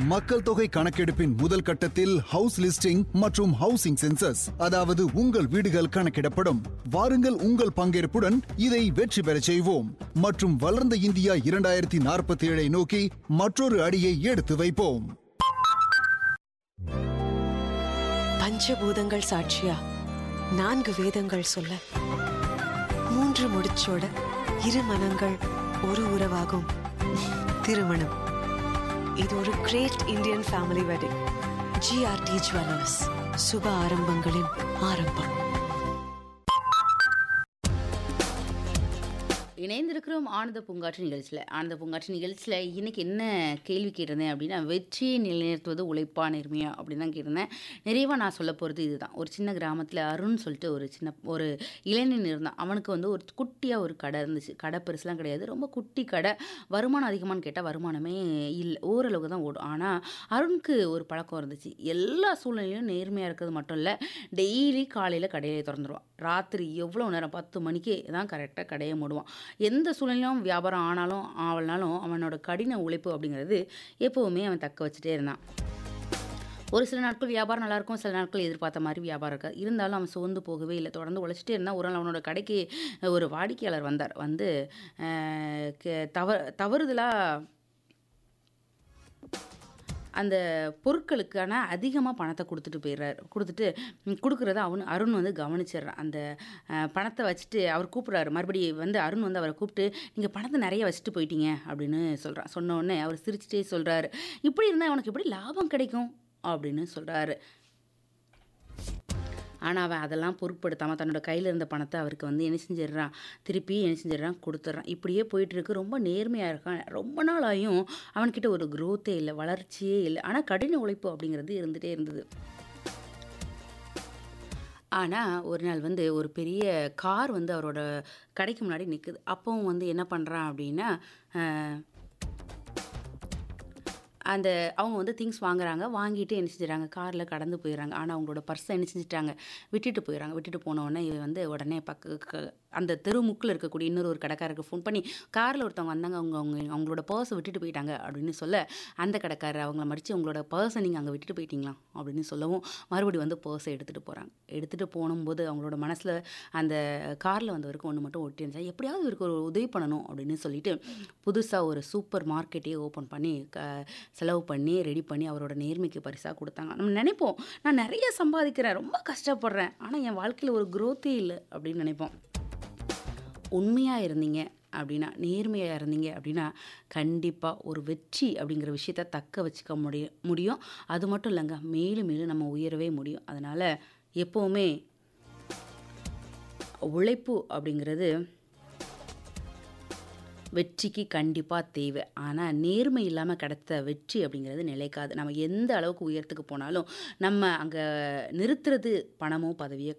மக்கள் தொகை கணக்கெடுப்பின் முதல் கட்டத்தில் ஹவுஸ் லிஸ்டிங் மற்றும் ஹவுசிங் சென்சஸ் அதாவது உங்கள் வீடுகள் கணக்கிடப்படும் வாருங்கள் உங்கள் பங்கேற்புடன் இதை வெற்றி பெறச் செய்வோம் மற்றும் வளர்ந்த இந்தியா இரண்டாயிரத்தி நாற்பத்தி ஏழை நோக்கி மற்றொரு அடியை எடுத்து வைப்போம் பஞ்சபூதங்கள் சாட்சியா நான்கு வேதங்கள் சொல்ல மூன்று முடிச்சோட இரு மனங்கள் ஒரு உறவாகும் திருமணம் இது ஒரு great Indian family wedding GRT jewellers சுப ஆரம்பங்களின் ஆரம்பம் இணைந்திருக்கிறோம் ஆனந்த பூங்காற்று நிகழ்ச்சியில் ஆனந்த பூங்காற்று நிகழ்ச்சியில் இன்னைக்கு என்ன கேள்வி கேட்டிருந்தேன் அப்படின்னா வெற்றியை நிலைநிறுத்துவது உழைப்பா நேர்மையா அப்படின்னு தான் கேட்டிருந்தேன் நிறைவாக நான் சொல்ல போகிறது இதுதான் ஒரு சின்ன கிராமத்தில் அருண் சொல்லிட்டு ஒரு சின்ன ஒரு இளைஞன் இருந்தான் அவனுக்கு வந்து ஒரு குட்டியாக ஒரு கடை இருந்துச்சு கடை பெருசுலாம் கிடையாது ரொம்ப குட்டி கடை வருமானம் அதிகமானு கேட்டால் வருமானமே இல்லை ஓரளவுக்கு தான் ஓடும் ஆனால் அருணுக்கு ஒரு பழக்கம் இருந்துச்சு எல்லா சூழ்நிலையிலும் நேர்மையாக இருக்கிறது மட்டும் இல்லை டெய்லி காலையில் கடையை திறந்துருவான் ராத்திரி எவ்வளோ நேரம் பத்து மணிக்கு தான் கரெக்டாக கடையை மூடுவான் எந்த சூழ்நிலையும் வியாபாரம் ஆனாலும் ஆவலனாலும் அவனோட கடின உழைப்பு அப்படிங்கிறது எப்போவுமே அவன் தக்க வச்சுட்டே இருந்தான் ஒரு சில நாட்கள் வியாபாரம் நல்லா இருக்கும் சில நாட்கள் எதிர்பார்த்த மாதிரி வியாபாரம் இருக்காது இருந்தாலும் அவன் சோர்ந்து போகவே இல்லை தொடர்ந்து உழைச்சிட்டே இருந்தால் ஒரு நாள் அவனோட கடைக்கு ஒரு வாடிக்கையாளர் வந்தார் வந்து அஹ், கே- தவ தவறுதலாக அந்த பொருட்களுக்கான அதிகமாக பணத்தை கொடுத்துட்டு போயிடுறாரு கொடுத்துட்டு ம், கொடுக்குறத அவனு அருண் வந்து கவனிச்சிடுறான் அந்த அஹ், பணத்தை வச்சுட்டு அவர் கூப்பிட்றாரு மறுபடியும் வந்து அருண் வந்து அவரை கூப்பிட்டு நீங்கள் பணத்தை நிறைய வச்சுட்டு போயிட்டீங்க அப்படின்னு சொல்கிறான் சொன்ன உடனே அவர் சிரிச்சிட்டே சொல்கிறாரு இப்படி இருந்தால் அவனுக்கு எப்படி லாபம் கிடைக்கும் அப்படின்னு சொல்கிறாரு ஆனால் அவன் அதெல்லாம் பொருட்படுத்தாமல் தன்னோட கையில் இருந்த பணத்தை அவருக்கு வந்து என்ன செஞ்சிடுறான் திருப்பி என்ன செஞ்சிடுறான் கொடுத்துட்றான் இப்படியே போயிட்டு இருக்கு ரொம்ப நேர்மையாக இருக்கான் ரொம்ப நாள் ஆயும் அவன்கிட்ட ஒரு growth-ஏ இல்லை வளர்ச்சியே இல்லை ஆனால் கடின உழைப்பு அப்படிங்கிறது இருந்துகிட்டே இருந்தது ஆனால் ஒரு நாள் வந்து ஒரு பெரிய கார் வந்து அவரோட கடைக்கு முன்னாடி நிற்குது அப்பவும் வந்து என்ன பண்ணுறான் அப்படின்னா அஹ், அந்த அவங்க வந்து திங்ஸ் வாங்குறாங்க வாங்கிட்டு என்ன செஞ்சுறாங்க காரில் கடந்து போயிடுறாங்க ஆனால் அவங்களோட பர்ஸை என்ன செஞ்சுட்டாங்க விட்டுட்டு போயிடுறாங்க விட்டுட்டு போன உடனே இவன் வந்து உடனே பக்க க- அந்த தெரு முக்கில் இருக்கக்கூடிய இன்னொரு ஒரு கடைக்காரருக்கு ஃபோன் பண்ணி காரில் ஒருத்தவங்க வந்தாங்க அவங்க அவங்க அவங்களோட பர்ஸை விட்டுட்டு போயிட்டாங்க அப்படின்னு சொல்ல அந்த கடைக்காரர் அவங்கள மடித்து உங்களோட பர்ஸை நீங்கள் அங்கே விட்டுட்டு போயிட்டீங்களா அப்படின்னு சொல்லவும் மறுபடியும் வந்து பர்ஸை எடுத்துகிட்டு போகிறாங்க எடுத்துகிட்டு போகும்போது அவங்களோட மனசில் அந்த காரில் வந்தவருக்கு ஒன்று மட்டும் ஒட்டி இருந்துச்சா எப்படியாவது இவருக்கு ஒரு உதவி பண்ணணும் அப்படின்னு சொல்லிட்டு புதுசாக ஒரு சூப்பர் மார்க்கெட்டையே ஓப்பன் பண்ணி க செலவு பண்ணி ரெடி பண்ணி அவரோட நேர்மைக்கு பரிசாக கொடுத்தாங்க நம்ம நினைப்போம் நான் நிறைய சம்பாதிக்கிறேன் ரொம்ப கஷ்டப்படுறேன் ஆனால் என் வாழ்க்கையில் ஒரு growth-ஏ இல்லை அப்படின்னு நினைப்போம் உண்மையாக இருந்தீங்க அப்படின்னா நேர்மையாக இருந்தீங்க அப்படின்னா கண்டிப்பாக ஒரு வெற்றி அப்படிங்கிற விஷயத்த தக்க வச்சுக்க முடியும் முடியும் அது மட்டும் இல்லைங்க மேலும் மேலும் நம்ம உயரவே முடியும் அதனால் எப்போவுமே உழைப்பு அப்படிங்கிறது வெற்றிக்கு கண்டிப்பாக தேவை ஆனால் நேர்மை இல்லாமல் கிடைத்த வெற்றி அப்படிங்கிறது நிலைக்காது நம்ம எந்த அளவுக்கு உயரத்துக்கு போனாலும் நம்ம அங்கே நிறுத்துறது பணமோ பதவியோ